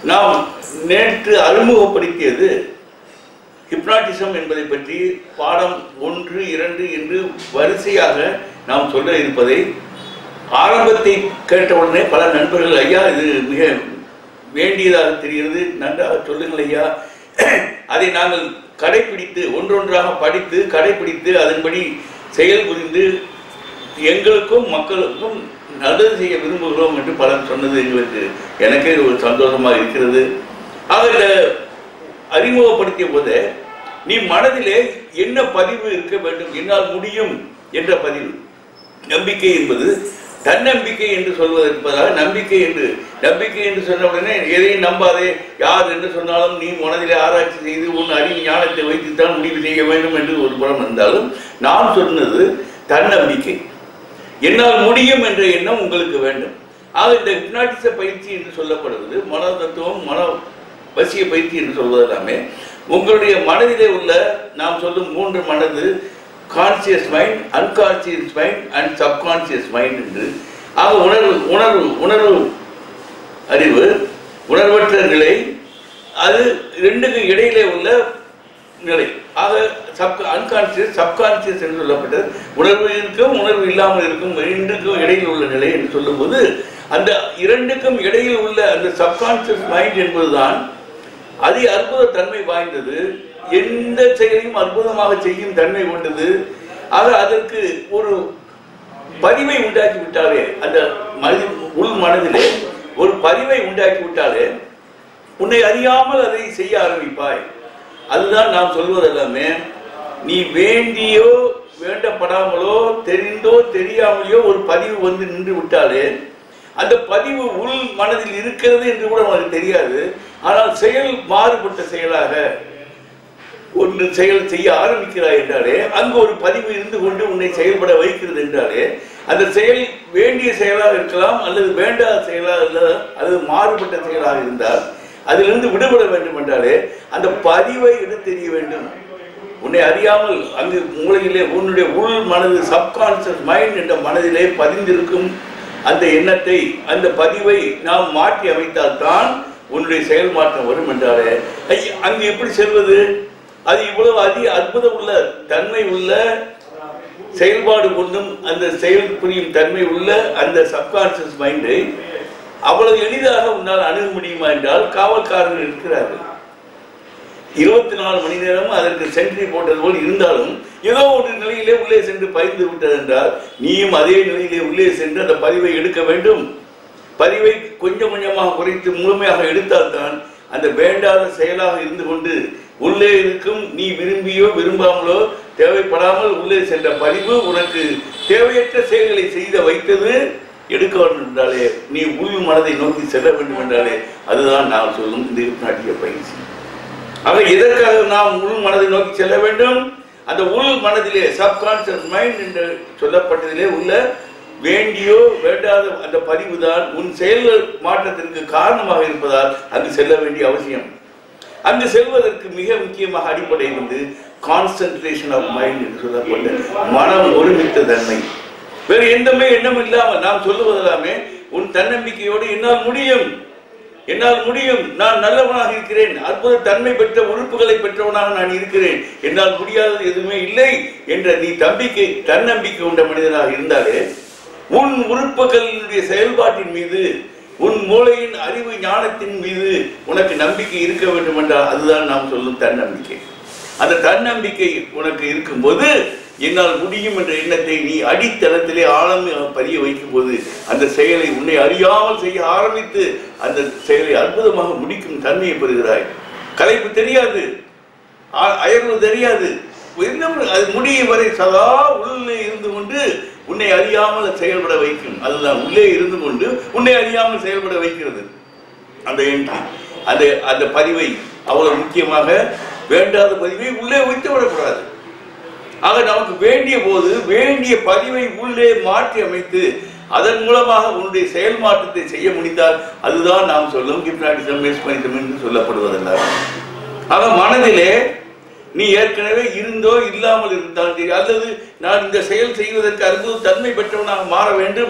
நாம் நேற்று அறிமுகப்படுத்தியது ஹிப்னாட்டிசம் என்பதை பற்றி பாடம் ஒன்று இரண்டு என்று வரிசையாக நாம் சொல்ல இருப்பதை ஆரம்பத்தை கேட்டவுடனே பல நண்பர்கள் ஐயா இது மிக வேண்டியதாக தெரிகிறது நன்றாக சொல்லுங்கள் ஐயா அதை நாங்கள் கடைபிடித்து ஒன்றொன்றாக படித்து கடைபிடித்து அதன்படி செயல் புரிந்து எங்களுக்கும் மக்களுக்கும் நல்லது செய்ய விரும்புகிறோம் என்று பலர் சொன்னது எங்களுக்கு எனக்கே ஒரு சந்தோஷமாக இருக்கிறது ஆக இந்த அறிமுகப்படுத்திய போது நீ மனதிலே என்ன பதிவு இருக்க வேண்டும் என்னால் முடியும் என்ற பதிவு நம்பிக்கை என்பது தன்னம்பிக்கை என்று சொல்வதற்கு பதிலாக நம்பிக்கை என்று நம்பிக்கை என்று சொன்ன உடனே எதையும் நம்பாதே யார் என்று சொன்னாலும் நீ மனதிலே ஆராய்ச்சி செய்து உன் அறிவு ஞானத்தை வைத்துத்தான் முடிவு செய்ய வேண்டும் என்று ஒரு புறம் இருந்தாலும் நான் சொன்னது தன்னம்பிக்கை என்னால் முடியும் என்ற எண்ணம் உங்களுக்கு வேண்டும் ஆக இந்த ஹிப்னாட்டிச பயிற்சி என்று சொல்லப்படுவது மன தத்துவம் மன வசிய பயிற்சி என்று சொல்வது எல்லாமே உங்களுடைய மனதிலே உள்ள நாம் சொல்லும் மூன்று மனது conscious mind unconscious mind and subconscious mind என்று ஆக உணர்வு உணர்வு உணர்வு அறிவு உணர்வற்ற நிலை அது ரெண்டுக்கும் இடையிலே உள்ள நிலை ஆக சப் அன்கான்சியஸ் சப்கான்சியஸ் என்று சொல்லப்பட்டது உணர்வு இருக்கும் உணர்வு இல்லாமல் இருக்கும் இரண்டுக்கும் இடையில் உள்ள நிலை என்று சொல்லும்போது அந்த இரண்டுக்கும் இடையில் உள்ள அந்த சப்கான்சியஸ் மைண்ட் என்பதுதான் அதி அற்புத தன்மை வாய்ந்தது எந்த செயலையும் அற்புதமாக செய்யும் தன்மை கொண்டது ஆக அதற்கு ஒரு பதிவை உண்டாக்கி விட்டாலே அந்த மனதி உள் மனதிலே ஒரு பதிவை உண்டாக்கி விட்டாலே உன்னை அறியாமல் அதை செய்ய ஆரம்பிப்பாய் அதுதான் நாம் சொல்வது எல்லாமே நீ வேண்டியோ வேண்டப்படாமலோ தெரிந்தோ தெரியாமலையோ ஒரு பதிவு வந்து நின்று விட்டாலே அந்த பதிவு உள் மனதில் இருக்கிறது என்று கூட உனக்கு தெரியாது ஆனால் செயல் மாறுபட்ட செயலாக ஒன்று செயல் செய்ய ஆரம்பிக்கிறாய் என்றாலே அங்கு ஒரு பதிவு இருந்து கொண்டு உன்னை செயல்பட வைக்கிறது என்றாலே அந்த செயல் வேண்டிய செயலாக இருக்கலாம் அல்லது வேண்டாத செயலாக இல்ல அல்லது மாறுபட்ட செயலாக இருந்தால் அதிலிருந்து விடுபட வேண்டும் என்றாலே அந்த பதிவை எடுத்தெறிய வேண்டும் உன்னை அறியாமல் அங்கு மூளையிலே உன்னுடைய உள் மனது சப்கான்சியஸ் மைண்ட் என்ற மனதிலே பதிந்திருக்கும் அந்த எண்ணத்தை அந்த பதிவை நாம் மாற்றி அமைத்தால்தான் உன்னுடைய செயல் மாற்றம் வரும் என்றாலே ஐய, அங்கு எப்படி செல்வது அது இவ்வளவு அதி அற்புதம் உள்ள தன்மை உள்ள செயல்பாடு கொண்டும் அந்த செயல் புரியும் தன்மை உள்ள அந்த சப்கான்சியஸ் மைண்டை அவ்வளவு எளிதாக உன்னால் அணுக முடியுமா என்றால் காவல்காரர்கள் இருக்கிறார்கள் இருபத்தி நாலு மணி நேரமும் அதற்கு சென்ட்ரி போட்டது போல் இருந்தாலும் ஏதோ ஒரு நிலையிலே உள்ளே சென்று பயந்து விட்டது என்றால் நீயும் அதே நிலையிலே உள்ளே சென்று அந்த பதிவை எடுக்க வேண்டும் பதிவை கொஞ்சம் கொஞ்சமாக குறைத்து முழுமையாக எடுத்தால்தான் அந்த வேண்டாத செயலாக இருந்து கொண்டு உள்ளே இருக்கும் நீ விரும்பியோ விரும்பாமலோ தேவைப்படாமல் உள்ளே சென்ற பதிவு உனக்கு தேவையற்ற செயல்களை செய்த வைத்தது எடுக்க வேண்டும் என்றாலே நீ உள் மனதை நோக்கி செல்ல வேண்டும் என்றாலே அதுதான் நான் சொல்லும் இந்த நாட்டிய பயிற்சி ஆக எதற்காக நாம் உள் மனதை நோக்கி செல்ல வேண்டும் அந்த உள் மனதிலே சப்கான்சியஸ் மைண்ட் என்று சொல்லப்பட்டதிலே உள்ள வேண்டியோ வேண்டாத அந்த பதிவு தான் உன் செயல்கள் மாற்றத்திற்கு காரணமாக இருப்பதால் அங்கு செல்ல வேண்டிய அவசியம் அங்கு செல்வதற்கு மிக முக்கியமாக அடிப்படை வந்து கான்சென்ட்ரேஷன் ஆஃப் மைண்ட் என்று சொல்லப்பட்ட மனம் ஒருமித்த தன்மை வேறு எந்தமே எண்ணம் இல்லாமல் நாம் சொல்லுவதெல்லாமே உன் தன்னம்பிக்கையோடு என்னால் முடியும் என்னால் முடியும் நான் நல்லவனாக இருக்கிறேன் அற்புத தன்மை பெற்ற உறுப்புகளை பெற்றவனாக நான் இருக்கிறேன் என்னால் முடியாதது எதுவுமே இல்லை என்ற நீ தம்பிக்கை தன்னம்பிக்கை கொண்ட மனிதனாக இருந்தாலே உன் உறுப்புகளினுடைய செயல்பாட்டின் மீது உன் மூளையின் அறிவு ஞானத்தின் மீது உனக்கு நம்பிக்கை இருக்க வேண்டும் என்றால் அதுதான் நாம் சொல்லும் தன்னம்பிக்கை அந்த தன்னம்பிக்கை உனக்கு இருக்கும்போது என்னால் முடியும் என்ற எண்ணத்தை நீ அடித்தளத்திலே ஆழம் பதிய வைக்கும் போது அந்த செயலை உன்னை அறியாமல் செய்ய ஆரம்பித்து அந்த செயலை அற்புதமாக முடிக்கும் தன்மையை பெறுகிறாய் கலைப்பு தெரியாது ஆ- அயர்வு தெரியாது இன்னும் அது முடியும் வரை சதா உள்ளே இருந்து கொண்டு உன்னை அறியாமல் செயல்பட வைக்கும் அதுதான் உள்ளே இருந்து கொண்டு உன்னை அறியாமல் செயல்பட வைக்கிறது அந்த என்ட்ரி அந்த அந்த பதிவை அவ்வளவு முக்கியமாக வேண்டாத பதிவை உள்ளே வைத்து விடக்கூடாது ஆக நமக்கு வேண்டிய போது வேண்டிய பதிவை உள்ளே மாற்றி அமைத்து அதன் மூலமாக உன்னுடைய செயல் மாற்றத்தை செய்ய முடிந்தால் அதுதான் நாம் சொல்லும் கிப்னாட்டிசம் மெஸ்மரிசம் என்று சொல்லப்படுவதல்ல ஆக மனதிலே நீ ஏற்கனவே இருந்தோ இல்லாமல் இருந்தாலும் சரி அல்லது நான் இந்த செயல் செய்வதற்கு அற்புத தன்மை பெற்றவனாக மாற வேண்டும்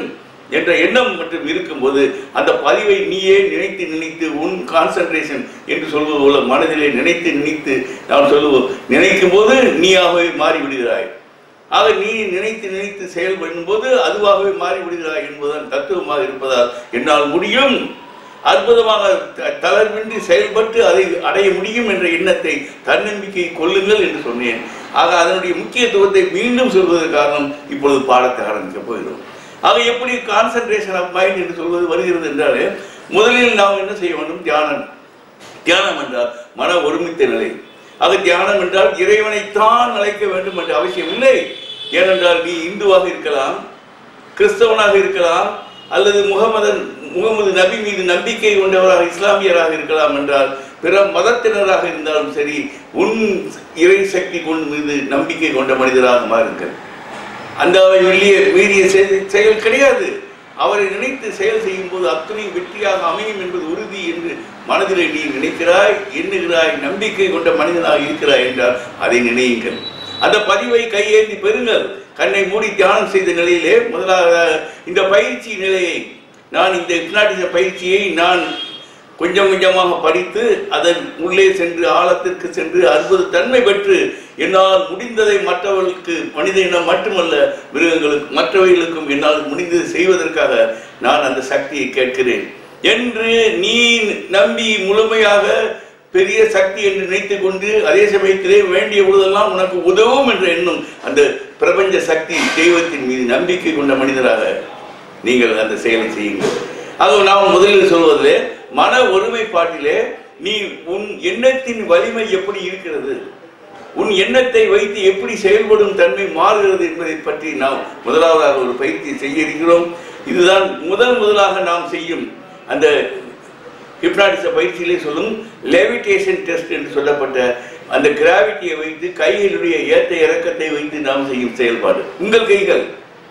என்ற எண்ணம் மற்றும் இருக்கும்போது அந்த பதிவை நீயே நினைத்து நினைத்து உன் கான்சன்ட்ரேஷன் என்று சொல்வது போல மனதிலே நினைத்து நினைத்து நாம் சொல்லுவோம் நினைக்கும் போது நீயாகவே மாறி விடுகிறாய் ஆக நீ நினைத்து நினைத்து செயல்படும் போது அதுவாகவே மாறி விடுகிறாய் என்பதுதான் தத்துவமாக இருப்பதால் என்னால் முடியும் அற்புதமாக த- தளர்வின்றி செயல்பட்டு அதை அடைய முடியும் என்ற எண்ணத்தை தன்னம்பிக்கை கொள்ளுங்கள் என்று சொன்னேன் ஆக அதனுடைய முக்கியத்துவத்தை மீண்டும் சொல்வதற்கு காரணம் இப்பொழுது பாடத்தை ஆரம்பிக்க போகிறோம் ஆக எப்படி கான்சன்ட்ரேஷன் ஆஃப் மைண்ட் என்று சொல்வது வருகிறது என்றாலே முதலில் நாம் என்ன செய்ய வேண்டும் தியானம் தியானம் என்றால் மன ஒருமித்த நிலை அது தியானம் என்றால் இறைவனைத்தான் அழைக்க வேண்டும் என்ற அவசியம் இல்லை ஏனென்றால் நீ இந்துவாக இருக்கலாம் கிறிஸ்தவனாக இருக்கலாம் அல்லது முகமதன் முகமது நபி மீது நம்பிக்கை கொண்டவராக இஸ்லாமியராக இருக்கலாம் என்றால் பிற மதத்தினராக இருந்தாலும் சரி உன் இறை சக்தி கொண்டு மீது நம்பிக்கை கொண்ட மனிதராக மாறுங்கள் அந்த வெளியே மீறிய செய- செயல் கிடையாது அவரை நினைத்து செயல் செய்யும் போது அத்தனை வெற்றியாக அமையும் என்பது உறுதி என்று மனதிலே நீ நினைக்கிறாய் எண்ணுகிறாய் நம்பிக்கை கொண்ட மனிதனாக இருக்கிறாய் என்றால் அதை நினையுங்கள் அந்த பதிவை கையேந்தி பெறுங்கள் கண்ணை மூடி தியானம் செய்த நிலையிலே முதலாக இந்த பயிற்சி நிலையை நான் இந்த ஹிப்னாட்டிச பயிற்சியை நான் கொஞ்சம் கொஞ்சமாக படித்து அதன் உள்ளே சென்று ஆழத்திற்கு சென்று அற்புத தன்மை பெற்று என்னால் முடிந்ததை மற்றவர்களுக்கு மனித இனம் மட்டுமல்ல மிருகங்களுக்கு மற்றவைகளுக்கும் என்னால் முடிந்ததை செய்வதற்காக நான் அந்த சக்தியை கேட்கிறேன் என்று நீ நம்பி முழுமையாக பெரிய சக்தி என்று நினைத்துக் கொண்டு அதே சமயத்திலே வேண்டிய பொழுதெல்லாம் உனக்கு உதவும் என்ற எண்ணம் அந்த பிரபஞ்ச சக்தி தெய்வத்தின் மீது நம்பிக்கை கொண்ட மனிதராக நீங்கள் அந்த செயலை செய்யுங்கள் அது நாம் முதலில் சொல்வதிலே மன ஒருமைப்பாட்டிலே நீ உன் எண்ணத்தின் வலிமை எப்படி இருக்கிறது உன் எண்ணத்தை வைத்து எப்படி செயல்படும் தன்மை மாறுகிறது என்பதை பற்றி நாம் முதலாவதாக ஒரு பயிற்சி செய்ய இருக்கிறோம் இதுதான் முதல் முதலாக நாம் செய்யும் அந்த ஹிப்னாட்டிச பயிற்சியிலே சொல்லும் லெவிடேஷன் டெஸ்ட் என்று சொல்லப்பட்ட அந்த கிராவிட்டியை வைத்து கைகளுடைய ஏத்த இறக்கத்தை வைத்து நாம் செய்யும் செயல்பாடு உங்கள் கைகள்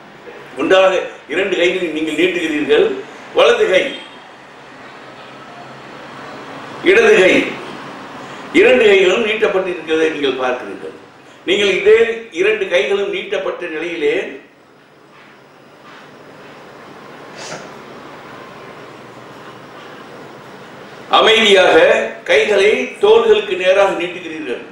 ஒன்றாக இரண்டு கைகளை நீங்கள் நீட்டுகிறீர்கள் வலது கை இடது கை இரண்டு கைகளும் நீட்டப்பட்டிருக்கிறதை நீங்கள் பார்க்கிறீர்கள் நீங்கள் இதே இரண்டு கைகளும் நீட்டப்பட்ட நிலையிலே அமைதியாக கைகளை தோள்களுக்கு நேராக நீட்டுகிறீர்கள்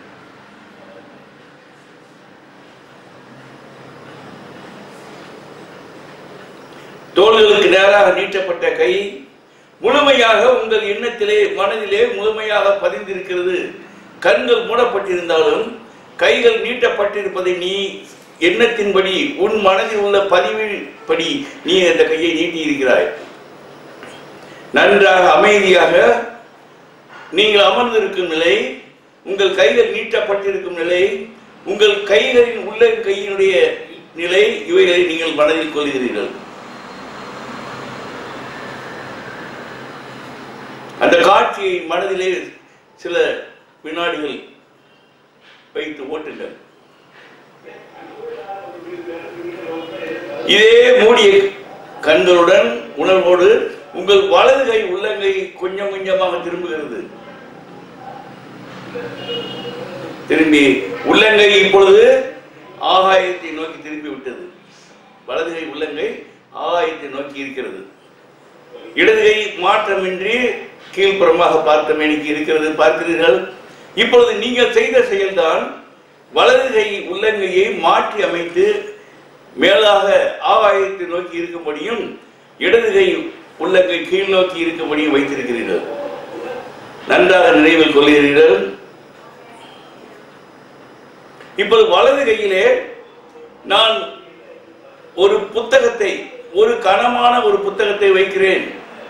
தோள்களுக்கு நேராக நீட்டப்பட்ட கை முழுமையாக உங்கள் எண்ணத்திலே மனதிலே முழுமையாக பதிந்திருக்கிறது கண்கள் மூடப்பட்டிருந்தாலும் கைகள் நீட்டப்பட்டிருப்பதை நீ எண்ணத்தின்படி உன் மனதில் உள்ள பதிவின்படி நீ அந்த கையை நீட்டி இருக்கிறாய் நன்றாக அமைதியாக நீங்கள் அமர்ந்திருக்கும் நிலை உங்கள் கைகள் நீட்டப்பட்டிருக்கும் நிலை உங்கள் கைகளின் உள்ள கையினுடைய நிலை இவைகளை நீங்கள் மனதில் கொள்கிறீர்கள் அந்த காட்சியை மனதிலே சில வினாடிகள் வைத்து ஓட்டுங்கள் இதே மூடிய கண்களுடன் உணர்வோடு உங்கள் வலது கை உள்ளங்கை கொஞ்சம் கொஞ்சமாக திரும்புகிறது திரும்பி உள்ளங்கை இப்பொழுது ஆகாயத்தை நோக்கி திரும்பி விட்டது வலது கை உள்ளங்கை ஆகாயத்தை நோக்கி இருக்கிறது இடது கை மாற்றமின்றி கீழ்ப்புறமாக பார்த்த மேனிக்கு இருக்கிறது பார்க்கிறீர்கள் இப்பொழுது நீங்கள் செய்த செயல்தான் வலது கை உள்ளங்கையை மாற்றி அமைத்து மேலாக ஆகாயத்தை நோக்கி இருக்கும்படியும் இடது கை உள்ளங்கை கீழ் நோக்கி இருக்கும்படியும் வைத்திருக்கிறீர்கள் நன்றாக நினைவில் கொள்கிறீர்கள் இப்போது வலது கையிலே நான் ஒரு புத்தகத்தை ஒரு கனமான ஒரு புத்தகத்தை வைக்கிறேன்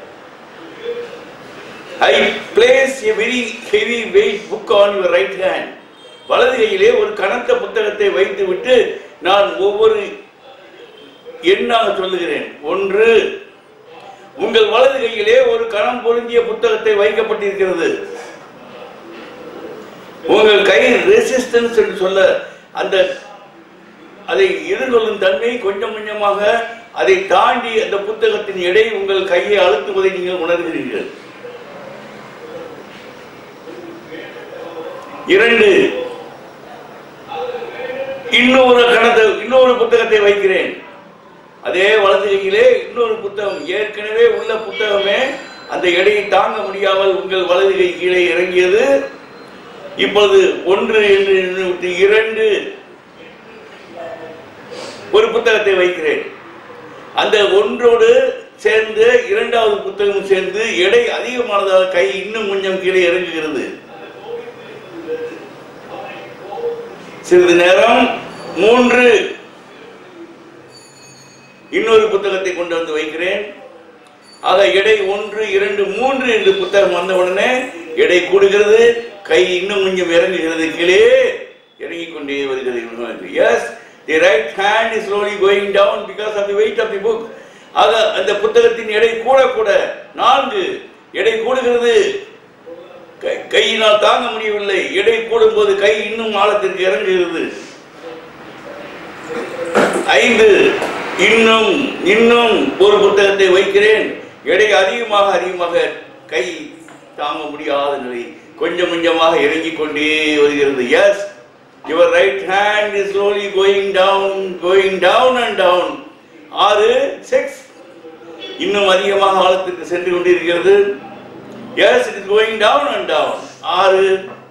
I place a very heavy weight book on your right hand வலது கையிலே ஒரு கனத்த புத்தகத்தை வைத்துவிட்டு நான் ஒவ்வொரு எண்ணாக சொல்லுகிறேன் ஒன்று உங்கள் வலது கையிலே ஒரு கணம் பொருந்திய புத்தகத்தை வைக்கப்பட்டிருக்கிறது உங்கள் கை ரெசிஸ்டன்ஸ் என்று சொல்ல அந்த அதை எதிர்கொள்ளும் தன்மை கொஞ்சம் கொஞ்சமாக அதை தாண்டி அந்த புத்தகத்தின் எடை உங்கள் கையை அழுத்துவதை நீங்கள் உணர்கிறீர்கள் இரண்டு இன்னொரு கணத்தை இன்னொரு புத்தகத்தை வைக்கிறேன் அதே வலது கையிலே இன்னொரு புத்தகம் ஏற்கனவே உள்ள புத்தகமே அந்த எடையை தாங்க முடியாமல் உங்கள் வலது கை கீழே இறங்கியது இப்பொழுது ஒன்று என்று எண்ணிவிட்டு இரண்டு ஒரு புத்தகத்தை வைக்கிறேன் அந்த ஒன்றோடு சேர்ந்து இரண்டாவது புத்தகம் சேர்ந்து எடை அதிகமானதால் கை இன்னும் கொஞ்சம் கீழே இறங்குகிறது சிறிது நேரம் மூன்று இன்னொரு புத்தகத்தை கொண்டு வந்து வைக்கிறேன் ஆக எடை ஒன்று இரண்டு மூன்று என்று புத்தகம் வந்த உடனே எடை கூடுகிறது கை இன்னும் கொஞ்சம் இறங்குகிறது கீழே இறங்கிக் கொண்டே வருகிறது yes the right hand is slowly going down because of the weight of the book ஆக அந்த புத்தகத்தின் எடை கூட கூட நான்கு எடை கூடுகிறது கை- கையினால் தாங்க முடியவில்லை எடை கூடும்போது கை இன்னும் ஆழத்திற்கு இறங்குகிறது ஐந்து இன்னும் இன்னும் ஒரு புத்தகத்தை வைக்கிறேன் எடை அதிகமாக அதிகமாக கை தாங்க முடியாத நிலை கொஞ்சம் கொஞ்சமாக இறங்கிக் கொண்டே வருகிறது yes your right hand is slowly going down going down and down ஆறு சிக்ஸ் இன்னும் அதிகமாக ஆழத்துக்கு சென்று கொண்டிருக்கிறது yes it is going down and down ஆறு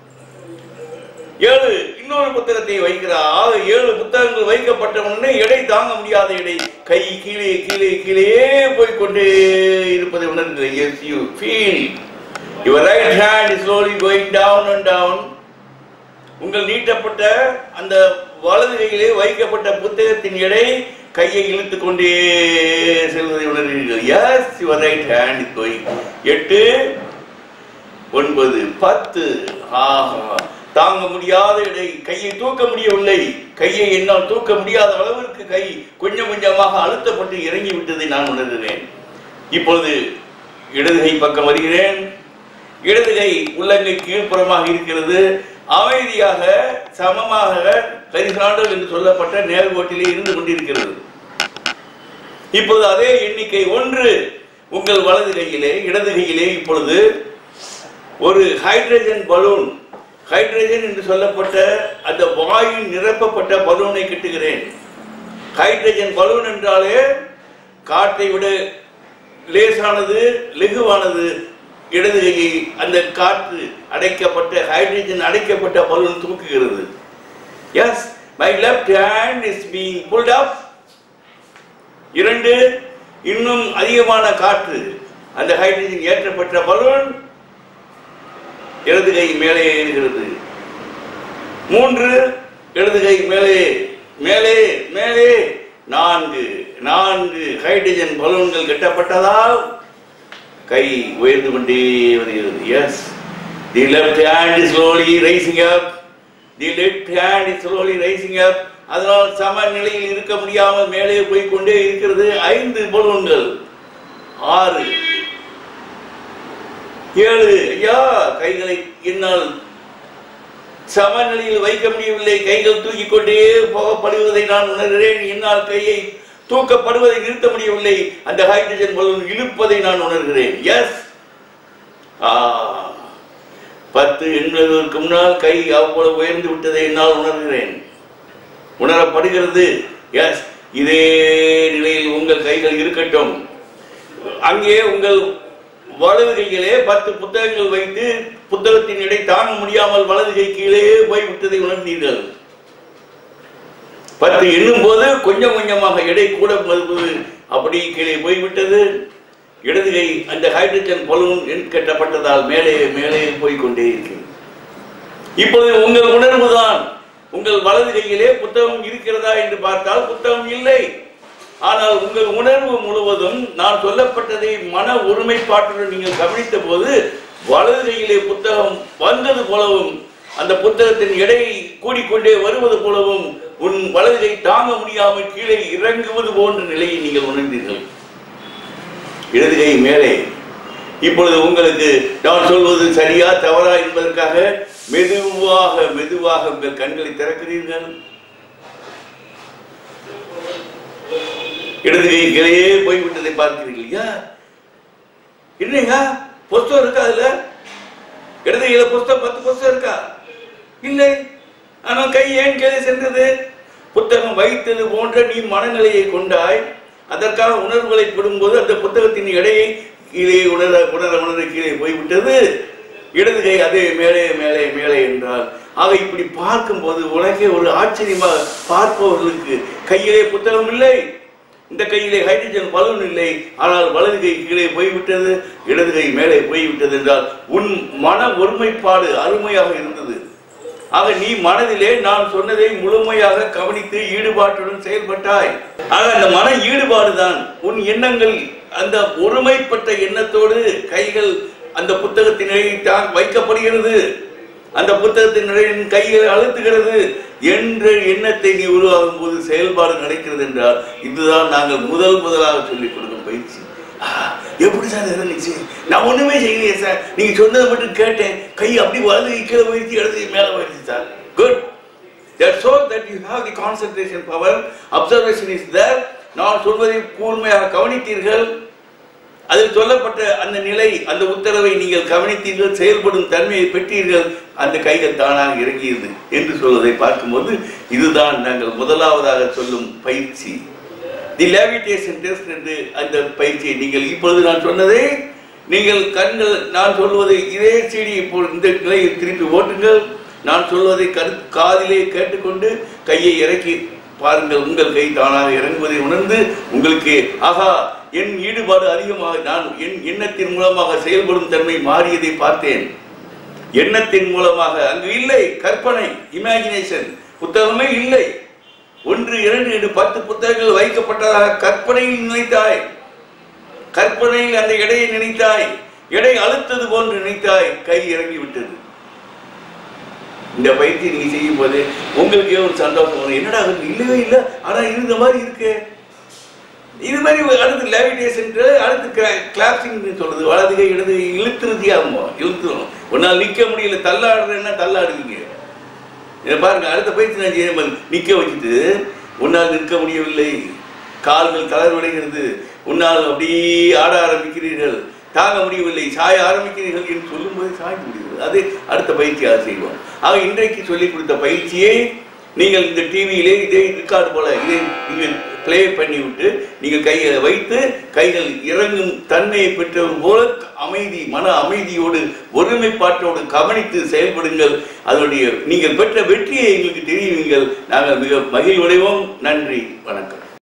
ஏழு இன்னொரு புத்தகத்தை வைக்கிறார் ஆக ஏழு புத்தகங்கள் வைக்கப்பட்ட உடனே எடை தாங்க முடியாத எடை கை கீழே கீழே கீழே போய் கொண்டே இருப்பதை உணர்ந்து yes you feel your right hand is slowly going down and down உங்கள் நீட்டப்பட்ட அந்த வலது கையிலே வைக்கப்பட்ட புத்தகத்தின் எடை கையை இழுத்து கொண்டே செல்வதை உணர்கிறீர்கள் yes your right hand is going எட்டு ஒன்பது பத்து ஆஹா தாங்க முடியாத இடை கையை தூக்க முடியவில்லை கையை என்னால் தூக்க முடியாத அளவிற்கு கை கொஞ்சம் கொஞ்சமாக அழுத்தப்பட்டு இறங்கி விட்டதை நான் உணர்கிறேன் இப்பொழுது இடது கை பக்கம் வருகிறேன் இடது கை உள்ளங்கை கீழ்ப்புறமாக இருக்கிறது அமைதியாக சமமாக ஹரிசாண்டல் என்று சொல்லப்பட்ட நேர்கோட்டிலே இருந்து கொண்டிருக்கிறது இப்பொழுது அதே எண்ணிக்கை ஒன்று உங்கள் வலது கையிலே இடது கையிலே இப்பொழுது ஒரு ஹைட்ரஜன் பலூன் ஹைட்ரஜன் என்று சொல்லப்பட்ட அந்த வாயு நிரப்பப்பட்ட பலூனை கட்டுகிறேன் ஹைட்ரஜன் பலூன் என்றாலே காற்றை விட லேசானது லெகுவானது இடது கையை அந்த காற்று அடைக்கப்பட்ட ஹைட்ரஜன் அடைக்கப்பட்ட பலூன் தூக்குகிறது yes my left hand is being pulled up இரண்டு இன்னும் அதிகமான காற்று அந்த ஹைட்ரஜன் ஏற்றப்பட்ட பலூன் இடது கை மேலே ஏறுகிறது மூன்று இடது கை மேலே மேலே மேலே நான்கு நான்கு ஹைட்ரஜன் பலூன்கள் கட்டப்பட்டதால் கை உயர்ந்து கொண்டே வருகிறது yes the left hand is slowly rising up the left hand is slowly rising up அதனால் சமநிலையில் இருக்க முடியாமல் மேலே போய் கொண்டே இருக்கிறது ஐந்து பலூன்கள் ஆறு ஏழு ஐயா கைகளை என்னால் சமநிலையில் வைக்க முடியவில்லை கைகள் தூக்கிக் கொண்டே போகப்படுவதை நான் உணர்கிறேன் என்னால் கையை தூக்கப்படுவதை நிறுத்த முடியவில்லை அந்த ஹைட்ரஜன் பலூன் இழுப்பதை நான் உணர்கிறேன் எஸ் பத்து எண்பதற்கு முன்னால் கை அவ்வளவு உயர்ந்து விட்டதை என்னால் உணர்கிறேன் உணரப்படுகிறது எஸ் இதே நிலையில் உங்கள் கைகள் இருக்கட்டும் அங்கே உங்கள் வலது கையிலே பத்து புத்தகங்கள் வைத்து புத்தகத்தின் இடை தாங்க முடியாமல் வலது கை கீழே போய் விட்டதை உணர்ந்தீர்கள் பத்து எண்ணும் போது கொஞ்சம் கொஞ்சமாக எடை கூட மறுபது அப்படி கீழே போய்விட்டது இடது கை அந்த ஹைட்ரஜன் பலூன் எண் கட்டப்பட்டதால் மேலே மேலே போய் கொண்டே இருக்கிறது இப்பொழுது உங்கள் உணர்வு தான் உங்கள் வலது கையிலே புத்தகம் இருக்கிறதா என்று பார்த்தால் புத்தகம் இல்லை ஆனால் உங்கள் உணர்வு முழுவதும் நான் சொல்லப்பட்டதை மன ஒருமைப்பாட்டுடன் நீங்கள் கவனித்த போது வலது கையிலே புத்தகம் வந்தது போலவும் அந்த புத்தகத்தின் எடை கூடிக்கொண்டே வருவது போலவும் உன் வலது கை தாங்க முடியாமல் கீழே இறங்குவது போன்ற நிலையை நீங்கள் உணர்ந்தீர்கள் இடது கை மேலே இப்பொழுது உங்களுக்கு நான் சொல்வது சரியா தவறா என்பதற்காக மெதுவாக மெதுவாக உங்கள் கண்களை திறக்கிறீர்கள் இடது கை கிளையே போய்விட்டதை பார்க்கிறீர்கள் ஐயா என்னையா புஸ்தகம் இருக்கா அதுல இடது கையில புஸ்தகம் பத்து புஸ்தகம் இருக்கா இல்லை ஆனால் கை ஏன் கீழே சென்றது புத்தகம் வைத்தது போன்ற நீ மனநிலையை கொண்டாய் அதற்கான உணர்வுகளை பெறும்போது அந்த புத்தகத்தின் எடையை கீழே உணர உணர உணர கீழே போய்விட்டது இடது கை அதே மேலே மேலே மேலே என்றால் ஆக இப்படி பார்க்கும்போது உனக்கே ஒரு ஆச்சரியமாக பார்ப்பவர்களுக்கு கையிலே புத்தகம் இல்லை இந்த கையிலே ஹைட்ரஜன் பலூன் இல்லை ஆனால் வலது கை கீழே போய்விட்டது இடது கை மேலே போய்விட்டது என்றால் உன் மன ஒருமைப்பாடு அருமையாக இருந்தது ஆக நீ மனதிலே நான் சொன்னதை முழுமையாக கவனித்து ஈடுபாட்டுடன் செயல்பட்டாய் ஆக அந்த மன ஈடுபாடு தான் உன் எண்ணங்கள் அந்த ஒருமைப்பட்ட எண்ணத்தோடு கைகள் அந்த புத்தகத்தினை தான் வைக்கப்படுகிறது அந்த புத்தகத்தின் நிலையின் கைகளை அழுத்துகிறது என்ற எண்ணத்தை நீ உருவாகும் போது செயல்பாடு நடக்கிறது என்றால் இதுதான் நாங்கள் முதல் முதலாக சொல்லிக் கொடுக்கும் பயிற்சி ஆ, எப்படி சார் இருந்துச்சு நான் ஒண்ணுமே செய்யலையே சார் நீங்க சொன்னதை மட்டும் கேட்டேன் கை அப்படி வலது கை கீழே போயிடுச்சு இடது கை மேலே போயிடுச்சு sir good that so that you have the concentration power observation is there நான் சொல்வதை கூர்மையாக கவனித்தீர்கள் அதில் சொல்லப்பட்ட அந்த நிலை அந்த உத்தரவை நீங்கள் கவனித்தீர்கள் செயல்படும் தன்மையை பெற்றீர்கள் அந்த கைகள் தானாக இறங்கியது என்று சொல்வதை பார்க்கும்போது இதுதான் நாங்கள் முதலாவதாக சொல்லும் பயிற்சி தி லேவிடேஷன் டெஸ்ட் என்று அந்த பயிற்சியை நீங்கள் இப்பொழுது நான் சொன்னதை நீங்கள் கண்கள் நான் சொல்வதை இதே செடி இப்போ இந்த நிலையை திருப்பி ஓட்டுங்கள் நான் சொல்வதை கரு காதிலே கேட்டுக்கொண்டு கையை இறக்கி பாருங்கள் உங்கள் கை தானாக இறங்குவதை உணர்ந்து உங்களுக்கு ஆகா என் ஈடுபாடு அதிகமாக நான் என் எண்ணத்தின் மூலமாக செயல்படும் தன்மை மாறியதை பார்த்தேன் எண்ணத்தின் மூலமாக அங்கு இல்லை கற்பனை இமேஜினேஷன் புத்தகமே இல்லை ஒன்று இரண்டு என்று பத்து புத்தகங்கள் வைக்கப்பட்டதாக கற்பனையில் நினைத்தாய் கற்பனையில் அந்த எடையை நினைத்தாய் எடை அழுத்தது போன்று நினைத்தாய் கை இறங்கி விட்டது இந்த பயிற்சி நீங்க செய்யும் போது உங்களுக்கே ஒரு சந்தோஷம் வரும் என்னடா இது இல்லவே இல்லை ஆனா இருந்த மாதிரி இருக்கே இது மாதிரி அடுத்து லேவிடேஷன் அடுத்து கிளாப்சிங் சொல்றது வலது கை இடது கை இழுத்துருதி ஆகுமோ இழுத்துரும் உன்னால் நிக்க முடியல தள்ளாடுறேன்னா தள்ளாடுவீங்க இதை பாருங்க அடுத்த பயிற்சி நான் செய்யும் போது நிக்க வச்சுட்டு உன்னால் நிற்க முடியவில்லை கால்கள் தளர்வடைகிறது உன்னால் அப்படியே ஆட ஆரம்பிக்கிறீர்கள் தாங்க முடியவில்லை சாய ஆரம்பிக்கிறீர்கள் என்று சொல்லும்போது சாய்க்க முடியாது அது அடுத்த பயிற்சியாக செய்வோம் ஆக இன்றைக்கு சொல்லிக் கொடுத்த பயிற்சியை நீங்கள் இந்த டிவியிலே இதே ரெக்கார்டு போல இதை நீங்கள் ப்ளே பண்ணி விட்டு நீங்கள் கைகளை வைத்து கைகள் இறங்கும் தன்மையை பெற்றவர் போல அமைதி மன அமைதியோடு ஒருமைப்பாட்டோடு கவனித்து செயல்படுங்கள் அதனுடைய நீங்கள் பெற்ற வெற்றியை எங்களுக்கு தெரியுங்கள் நாங்கள் மிக மகிழ்வடைவோம் நன்றி வணக்கம்